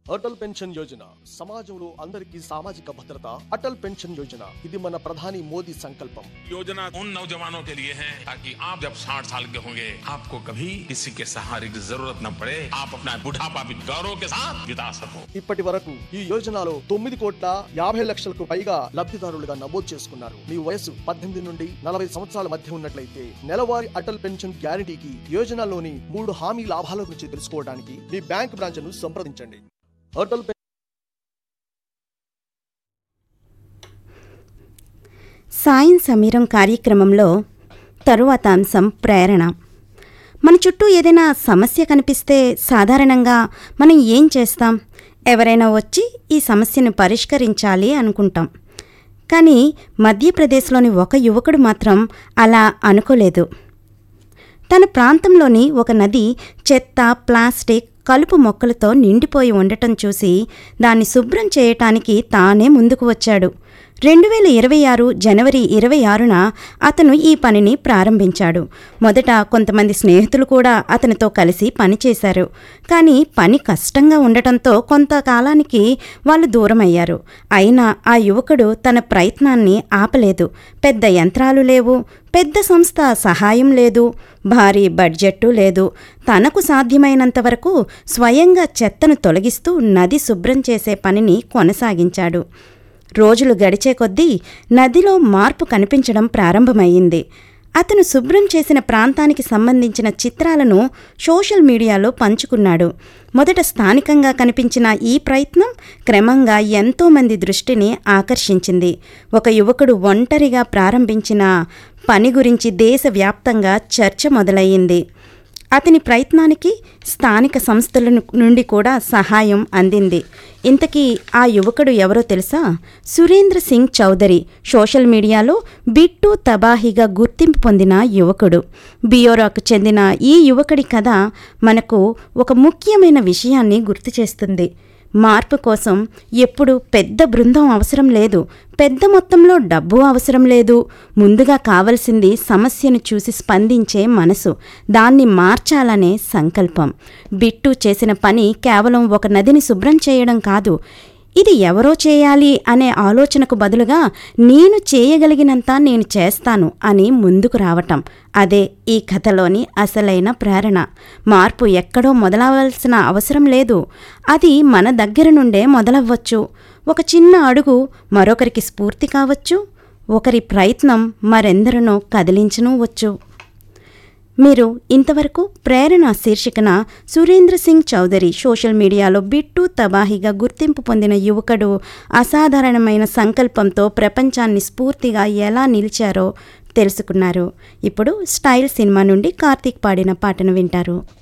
Atal pension Yojana సమాజంలో అందరికీ సామాజిక భద్రత అటల్ పెన్షన్ యోజన ఇది మన ప్రధాని మోదీ సంకల్పం योजना उन नौजवानों के लिए है ताकि आप जब 60 साल के होंगे आपको कभी किसी के सहारे की जरूरत न पड़े आप अपना बुढ़ापा भी गौरव के साथ बिता सको ఇప్పటి వరకు ఈ యోజనలో తొమ్మిది కోట్ల యాభై లక్షలకు పైగా లబ్ధిదారులుగా నమోదు చేసుకున్నారు మీ వయసు పద్దెనిమిది నుండి నలభై సంవత్సరాల మధ్య ఉన్నట్లయితే నెలవారీ అటల్ పెన్షన్ గ్యారంటీకి యోజనలోని మూడు హామీ లాభాల గురించి తెలుసుకోవడానికి మీ బ్యాంక్ బ్రాంచ్ను సంప్రదించండి అటల్ పెన్- సాయం సమీరం కార్యక్రమంలో తరువాత అంశం ప్రేరణ మన చుట్టూ ఏదైనా సమస్య కనిపిస్తే సాధారణంగా మనం ఏం చేస్తాం ఎవరైనా వచ్చి ఈ సమస్యను పరిష్కరించాలి అనుకుంటాం కానీ మధ్యప్రదేశ్లోని ఒక యువకుడు మాత్రం అలా అనుకోలేదు తన ప్రాంతంలోని ఒక నది చెత్త ప్లాస్టిక్ కలుపు మొక్కలతో నిండిపోయి ఉండటం చూసి దాన్ని శుభ్రం చేయటానికి తానే ముందుకు వచ్చాడు రెండు వేల ఇరవై ఆరు జనవరి ఇరవై ఆరున అతను ఈ పనిని ప్రారంభించాడు మొదట కొంతమంది స్నేహితులు కూడా అతనితో కలిసి పనిచేశారు కానీ పని కష్టంగా ఉండటంతో కొంతకాలానికి వాళ్ళు దూరమయ్యారు అయినా ఆ యువకుడు తన ప్రయత్నాన్ని ఆపలేదు పెద్ద యంత్రాలు లేవు పెద్ద సంస్థ సహాయం లేదు భారీ బడ్జెట్టు లేదు తనకు సాధ్యమైనంత వరకు స్వయంగా చెత్తను తొలగిస్తూ నది శుభ్రం చేసే పనిని కొనసాగించాడు రోజులు గడిచే కొద్దీ నదిలో మార్పు కనిపించడం ప్రారంభమయ్యింది అతను శుభ్రం చేసిన ప్రాంతానికి సంబంధించిన చిత్రాలను సోషల్ మీడియాలో పంచుకున్నాడు మొదట స్థానికంగా కనిపించిన ఈ ప్రయత్నం క్రమంగా ఎంతోమంది దృష్టిని ఆకర్షించింది ఒక యువకుడు ఒంటరిగా ప్రారంభించిన పని గురించి దేశవ్యాప్తంగా చర్చ మొదలయ్యింది అతని ప్రయత్నానికి స్థానిక సంస్థల ను- నుండి కూడా సహాయం అందింది ఇంతకీ ఆ యువకుడు ఎవరో తెలుసా సురేంద్ర సింగ్ చౌదరి సోషల్ మీడియాలో బిట్టు తబాహిగా గుర్తింపు పొందిన యువకుడు బియోరాకు చెందిన ఈ యువకుడి కథ మనకు ఒక ముఖ్యమైన విషయాన్ని గుర్తు చేస్తుంది మార్పు కోసం ఎప్పుడు పెద్ద బృందం అవసరం లేదు పెద్ద మొత్తంలో డబ్బు అవసరం లేదు ముందుగా కావలసింది సమస్యను చూసి స్పందించే మనసు దాన్ని మార్చాలనే సంకల్పం బిట్టు చేసిన పని కేవలం ఒక నదిని శుభ్రం చేయడం కాదు ఇది ఎవరో చేయాలి అనే ఆలోచనకు బదులుగా నేను చేయగలిగినంత నేను చేస్తాను అని ముందుకు రావటం అదే ఈ కథలోని అసలైన ప్రేరణ మార్పు ఎక్కడో మొదలవలసిన అవసరం లేదు అది మన దగ్గర నుండే మొదలవ్వచ్చు ఒక చిన్న అడుగు మరొకరికి స్ఫూర్తి కావచ్చు ఒకరి ప్రయత్నం మరెందరినో కదిలించనూ వచ్చు మీరు ఇంతవరకు ప్రేరణ శీర్షికన సురేంద్ర సింగ్ చౌదరి సోషల్ మీడియాలో బిట్టు తబాహిగా గుర్తింపు పొందిన యువకుడు అసాధారణమైన సంకల్పంతో ప్రపంచాన్ని స్ఫూర్తిగా ఎలా నిలిచారో తెలుసుకున్నారు ఇప్పుడు స్టైల్ సినిమా నుండి కార్తీక్ పాడిన పాటను వింటారు